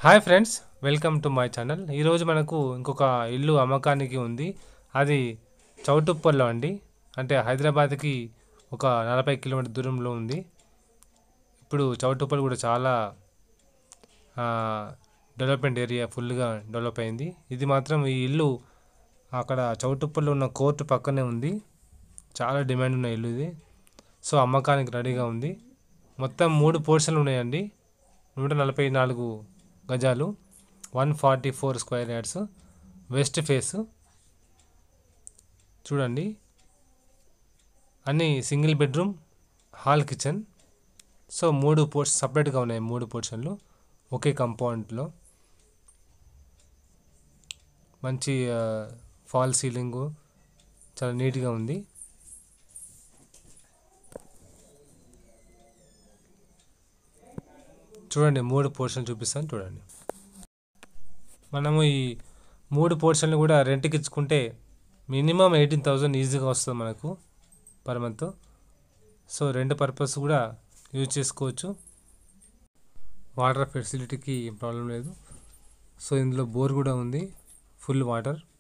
hi friends welcome to my channel ఈరోజు మనకు ఇంకొక ఇల్లు అమ్మకానికి ఉంది అది చౌటుప్పల్లో అండి అంటే హైదరాబాద్కి ఒక నలభై కిలోమీటర్ దూరంలో ఉంది ఇప్పుడు చౌటుప్పల్ కూడా చాలా ఆ, డెవలప్మెంట్ ఏరియా ఫుల్గా డెవలప్ అయింది ఇది మాత్రం ఈ ఇల్లు అక్కడ చౌటుప్పల్లో ఉన్న కోర్టు పక్కనే ఉంది చాలా డిమాండ్ ఉన్న ఇల్లు ఇది సో అమ్మకానికి రెడీగా ఉంది మొత్తం మూడు పోర్షన్లు ఉన్నాయండి నూట నలభై నాలుగు గజాలు one forty four square yards west face చూడండి అన్ని single bedroom hall kitchen so మూడు పోర్షన్ సపరేట్గా ఉన్నాయి మూడు పోర్షన్లు ఒకే కంపౌండ్లో మంచి ఫాల్ సీలింగు చాలా నీట్గా ఉంది చూడండి మూడు పోర్షన్లు చూపిస్తాను చూడండి మనము ఈ మూడు పోర్షన్లు కూడా రెంట్కి ఇచ్చుకుంటే మినిమం ఎయిటీన్ థౌజండ్ ఈజీగా వస్తుంది మనకు పర్ మంత్ సో రెండు పర్పస్ కూడా యూజ్ చేసుకోవచ్చు వాటర్ ఫెసిలిటీకి ఏం ప్రాబ్లం లేదు సో ఇందులో బోర్ కూడా ఉంది ఫుల్ వాటర్